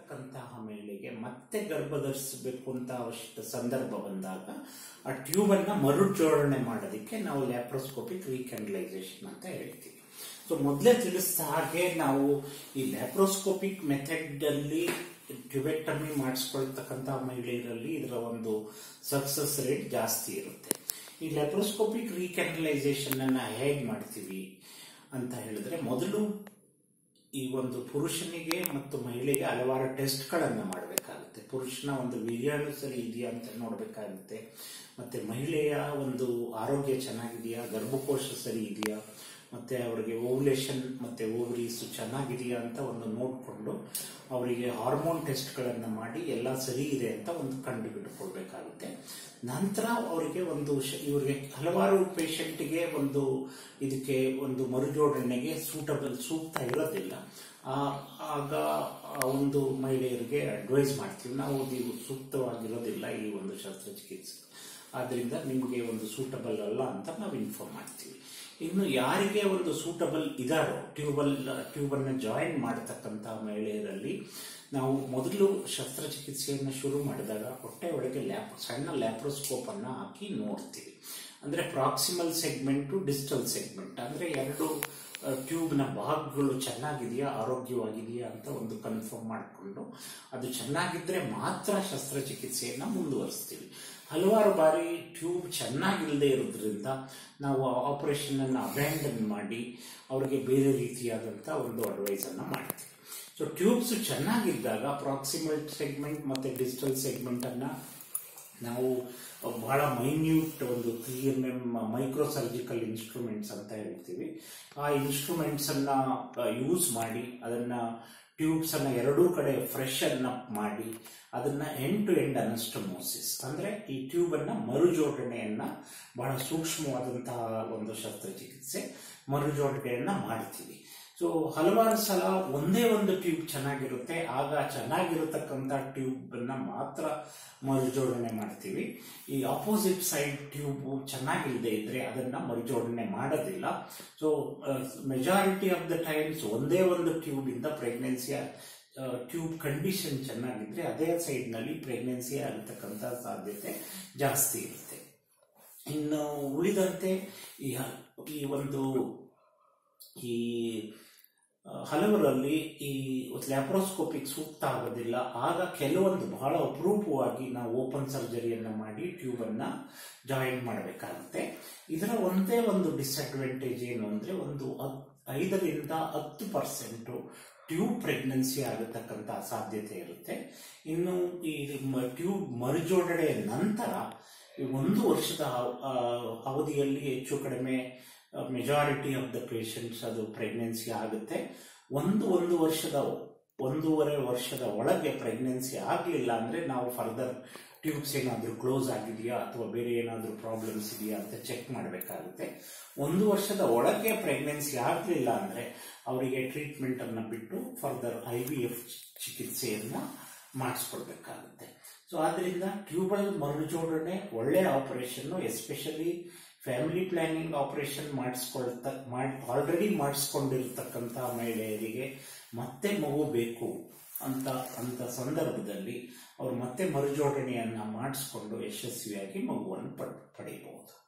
ಇರತಕ್ಕಂತಹ ಮಹಿಳೆಗೆ ಮತ್ತೆ ಗರ್ಭ ಧರಿಸಬೇಕು ಅಂತ ಅವಶ್ಯಕ ಸಂದರ್ಭ ಬಂದಾಗ ಆ ಟ್ಯೂಬ್ ಅನ್ನ ಮರುಜೋಡಣೆ ಮಾಡೋದಕ್ಕೆ ನಾವು ಲ್ಯಾಪ್ರೋಸ್ಕೋಪಿಕ್ ರೀಕ್ಯಾಂಡಲೈಸೇಷನ್ ಅಂತ ಹೇಳ್ತೀವಿ ಸೊ ಮೊದಲೇ ತಿಳಿಸಿದ ಹಾಗೆ ನಾವು ಈ ಲ್ಯಾಪ್ರೋಸ್ಕೋಪಿಕ್ ಮೆಥಡ್ ಅಲ್ಲಿ ಟ್ಯೂಬೆಕ್ಟಮಿ ಮಾಡಿಸ್ಕೊಳ್ತಕ್ಕಂತಹ ಮಹಿಳೆಯರಲ್ಲಿ ಇದರ ಒಂದು ಸಕ್ಸಸ್ ರೇಟ್ ಜಾಸ್ತಿ ಇರುತ್ತೆ ಈ ಲ್ಯಾಪ್ರೋಸ್ಕೋಪಿಕ್ ರೀಕ್ಯಾನಲೈಸೇಷನ್ ಅನ್ನ ಹೇಗೆ ಮಾಡ್ತೀವಿ ಅಂತ ಹೇಳಿದ್ರೆ ಮೊದಲು ಈ ಒಂದು ಪುರುಷನಿಗೆ ಮತ್ತು ಮಹಿಳೆಗೆ ಹಲವಾರು ಟೆಸ್ಟ್ಗಳನ್ನು ಮಾಡಬೇಕಾಗುತ್ತೆ ಪುರುಷನ ಒಂದು ವೀರ್ಯಾಣು ಸರಿ ಇದೆಯಾ ಅಂತ ನೋಡಬೇಕಾಗುತ್ತೆ ಮತ್ತೆ ಮಹಿಳೆಯ ಒಂದು ಆರೋಗ್ಯ ಚೆನ್ನಾಗಿದೆಯಾ ಗರ್ಭಕೋಶ ಸರಿ ಇದೆಯಾ ಮತ್ತೆ ಅವರಿಗೆ ಓವ್ಯುಲೇಷನ್ ಮತ್ತೆ ಓವರೀಸ್ ಚೆನ್ನಾಗಿದೆಯಾ ಅಂತ ಒಂದು ನೋಡಿಕೊಂಡು ಅವರಿಗೆ ಹಾರ್ಮೋನ್ ಟೆಸ್ಟ್ಗಳನ್ನು ಮಾಡಿ ಎಲ್ಲ ಸರಿ ಇದೆ ಅಂತ ಒಂದು ಕಂಡುಹಿಡಿದುಕೊಳ್ಬೇಕಾಗುತ್ತೆ ನಂತರ ಅವರಿಗೆ ಒಂದು ಶ- ಇವರಿಗೆ ಹಲವಾರು ಪೇಷಂಟ್ಗೆ ಒಂದು ಇದಕ್ಕೆ ಒಂದು ಮರುಜೋಡಣೆಗೆ ಸೂಟಬಲ್ ಸೂಕ್ತ ಇರೋದಿಲ್ಲ ಆ- ಆಗ ಆ ಒಂದು ಮಹಿಳೆಯರಿಗೆ ಅಡ್ವೈಸ್ ಮಾಡ್ತೀವಿ ನಾವು ಇದು ಸೂಕ್ತವಾಗಿರೋದಿಲ್ಲ ಈ ಒಂದು ಶಸ್ತ್ರಚಿಕಿತ್ಸೆ ಆದ್ರಿಂದ ನಿಮಗೆ ಒಂದು ಸೂಟಬಲ್ ಅಲ್ಲ ಅಂತ ನಾವು ಇನ್ಫಾರ್ಮ್ ಮಾಡ್ತೀವಿ ಇನ್ನು ಯಾರಿಗೆ ಒಂದು ಸೂಟಬಲ್ ಇದಾರೋ ಟ್ಯೂಬಲ್ ಟ್ಯೂಬ್ ಅನ್ನ ಜಾಯಿನ್ ಮಾಡತಕ್ಕಂತ ಮಹಿಳೆಯರಲ್ಲಿ ನಾವು ಮೊದಲು ಶಸ್ತ್ರಚಿಕಿತ್ಸೆಯನ್ನು ಶುರು ಮಾಡಿದಾಗ ಹೊಟ್ಟೆ ಒಳಗೆ ಲ್ಯಾಪ್ ಸಣ್ಣ ಲ್ಯಾಪ್ರೋಸ್ಕೋಪ್ ಅನ್ನ ಹಾಕಿ ನೋಡ್ತೀವಿ ಅಂದ್ರೆ ಪ್ರಾಕ್ಸಿಮಲ್ ಸೆಗ್ಮೆಂಟ್ ಡಿಜಿಟಲ್ ಸೆಗ್ಮೆಂಟ್ ಅಂದ್ರೆ ಎರಡು ಟ್ಯೂಬ್ ನ ಭಾಗಗಳು ಚೆನ್ನಾಗಿದೆಯಾ ಆರೋಗ್ಯವಾಗಿದೆಯಾ ಅಂತ ಒಂದು ಕನ್ಫರ್ಮ್ ಮಾಡಿಕೊಂಡು ಅದು ಚೆನ್ನಾಗಿದ್ರೆ ಮಾತ್ರ ಶಸ್ತ್ರಚಿಕಿತ್ಸೆಯನ್ನ ಮುಂದುವರಿಸ್ತೀವಿ ಹಲವಾರು ಬಾರಿ ಟ್ಯೂಬ್ ಚೆನ್ನಾಗಿಲ್ಲದೆ ಇರೋದ್ರಿಂದ ನಾವು ಆಪರೇಷನ್ ಅನ್ನು ಅಬ್ಯಾಂಡನ್ ಮಾಡಿ ಅವರಿಗೆ ಬೇರೆ ರೀತಿಯಾದಂಥ ಒಂದು ಅಡ್ವೈಸ್ ಅನ್ನ ಮಾಡ್ತೀವಿ ಸೊ ಟ್ಯೂಬ್ಸ್ ಚೆನ್ನಾಗಿದ್ದಾಗ ಪ್ರಾಕ್ಸಿಮಲ್ ಸೆಗ್ಮೆಂಟ್ ಮತ್ತೆ ಡಿಜಿಟಲ್ ಸೆಗ್ಮೆಂಟ್ ಅನ್ನ ನಾವು ಬಹಳ ಮೈನ್ಯೂಟ್ ಒಂದು three M M micro surgical instruments ಅಂತ ಹೇಳ್ತೀವಿ ಆ ಇನ್ಸ್ಟ್ರೂಮೆಂಟ್ಸ್ ಅನ್ನ ಯೂಸ್ ಮಾಡಿ ಅದನ್ನ ಟ್ಯೂಬ್ಸ್ ಅನ್ನ ಎರಡೂ ಕಡೆ ಫ್ರೆಶ್ ಅನ್ನ ಮಾಡಿ ಅದನ್ನ ಎಂಡ್ ಟು ಎಂಡ್ ಅನಸ್ಟಮೋಸಿಸ್ ಅಂದ್ರೆ ಈ ಟ್ಯೂಬ್ ಅನ್ನ ಮರುಜೋಡಣೆಯನ್ನ ಬಹಳ ಸೂಕ್ಷ್ಮವಾದಂತಹ ಒಂದು ಶಸ್ತ್ರಚಿಕಿತ್ಸೆ ಮರುಜೋಡಣೆಯನ್ನ ಮಾಡ್ತೀವಿ ಸೊ ಹಲವಾರು ಸಲ ಒಂದೇ ಒಂದು ಟ್ಯೂಬ್ ಚೆನ್ನಾಗಿರುತ್ತೆ ಆಗ ಚೆನ್ನಾಗಿರತಕ್ಕಂಥ ಟ್ಯೂಬ್ ಅನ್ನ ಮಾತ್ರ ಮರುಜೋಡಣೆ ಮಾಡ್ತೀವಿ ಈ ಆಪೋಸಿಟ್ ಸೈಡ್ ಟ್ಯೂಬ್ ಚೆನ್ನಾಗಿಲ್ಲದೆ ಇದ್ರೆ ಅದನ್ನ ಮರುಜೋಡಣೆ ಮಾಡೋದಿಲ್ಲ so majority of the times ಒಂದೇ ಒಂದು ಟ್ಯೂಬ್ ಇಂದ ಪ್ರೆಗ್ನೆನ್ಸಿಯ ಟ್ಯೂಬ್ ಕಂಡೀಷನ್ ಚೆನ್ನಾಗಿದ್ರೆ ಅದೇ ಸೈಡ್ ನಲ್ಲಿ ಪ್ರೆಗ್ನೆನ್ಸಿ ಆಗತಕ್ಕಂತ ಸಾಧ್ಯತೆ ಜಾಸ್ತಿ ಇರುತ್ತೆ ಇನ್ನು ಉಳಿದಂತೆ ಈ ಈ ಒಂದು ಈ ಆ, ಹಲವರಲ್ಲಿ ಈ ಲ್ಯಾಪ್ರೋಸ್ಕೋಪಿಕ್ ಸೂಕ್ತ ಆಗೋದಿಲ್ಲ ಆಗ ಕೆಲವೊಂದು ಬಹಳ ಅಪರೂಪವಾಗಿ ನಾವು ಓಪನ್ ಸರ್ಜರಿಯನ್ನ ಮಾಡಿ ಟ್ಯೂಬ್ ಅನ್ನ ಜಾಯಿನ್ ಮಾಡಬೇಕಾಗುತ್ತೆ ಇದರ ಒಂದೇ ಒಂದು ಡಿಸ್ಅಡ್ವಾಂಟೇಜ್ ಏನು ಅಂದ್ರೆ ಒಂದು ಹತ್- ಐದರಿಂದ ಹತ್ತು ಪರ್ಸೆಂಟ್ ಟ್ಯೂಬ್ ಪ್ರೆಗ್ನೆನ್ಸಿ ಆಗತಕ್ಕಂತ ಸಾಧ್ಯತೆ ಇರುತ್ತೆ ಇನ್ನು ಈ ಮ- ಟ್ಯೂಬ್ ಮರುಜೋಡಣೆಯ ನಂತರ ಈ ಒಂದು ವರ್ಷದ ಆ, ಅವಧಿಯಲ್ಲಿ ಹೆಚ್ಚು ಕಡಿಮೆ ಮೆಜಾರಿಟಿ ಆಫ್ ದ ಪೇಷಂಟ್ಸ್ ಅದು ಪ್ರೆಗ್ನೆನ್ಸಿ ಆಗುತ್ತೆ ಒಂದು ಒಂದು ವರ್ಷದ ಒಂದೂವರೆ ವರ್ಷದ ಒಳಗೆ ಪ್ರೆಗ್ನೆನ್ಸಿ ಆಗಲಿಲ್ಲ ಅಂದ್ರೆ ನಾವು ಫರ್ದರ್ ಟ್ಯೂಬ್ಸ್ ಏನಾದರೂ ಕ್ಲೋಸ್ ಆಗಿದೆಯಾ ಅಥವಾ ಬೇರೆ ಏನಾದರೂ ಪ್ರಾಬ್ಲಮ್ಸ್ ಇದೆಯಾ ಅಂತ ಚೆಕ್ ಮಾಡಬೇಕಾಗುತ್ತೆ ಒಂದು ವರ್ಷದ ಒಳಗೆ ಪ್ರೆಗ್ನೆನ್ಸಿ ಆಗಲಿಲ್ಲ ಅಂದ್ರೆ ಅವರಿಗೆ ಟ್ರೀಟ್ಮೆಂಟ್ ಅನ್ನ ಬಿಟ್ಟು ಫರ್ದರ್ ಐ ವಿ ಎಫ್ ಚಿಕಿತ್ಸೆಯನ್ನ ಮಾಡಿಸ್ಕೊಳ್ಬೇಕಾಗುತ್ತೆ ಸೊ ಆದ್ರಿಂದ ಟ್ಯೂಬಲ್ ಮರುಜೋಡಣೆ ಒಳ್ಳೆ operation especially family planning operation ಮಾಡಿಸ್ಕೊಳ್ತ ಮಾಡಿ ಆಲ್ರೆಡಿ ಮಾಡಿಸ್ಕೊಂಡಿರ್ತಕ್ಕಂಥ ಮಹಿಳೆಯರಿಗೆ ಮತ್ತೆ ಮಗು ಬೇಕು ಅಂತ ಅಂತ ಸಂದರ್ಭದಲ್ಲಿ ಅವರು ಮತ್ತೆ ಮರುಜೋಡಣೆಯನ್ನ ಮಾಡಿಸ್ಕೊಂಡು ಯಶಸ್ವಿಯಾಗಿ ಮಗುವನ್ನು ಪಡ್- ಪಡೆಯಬಹುದು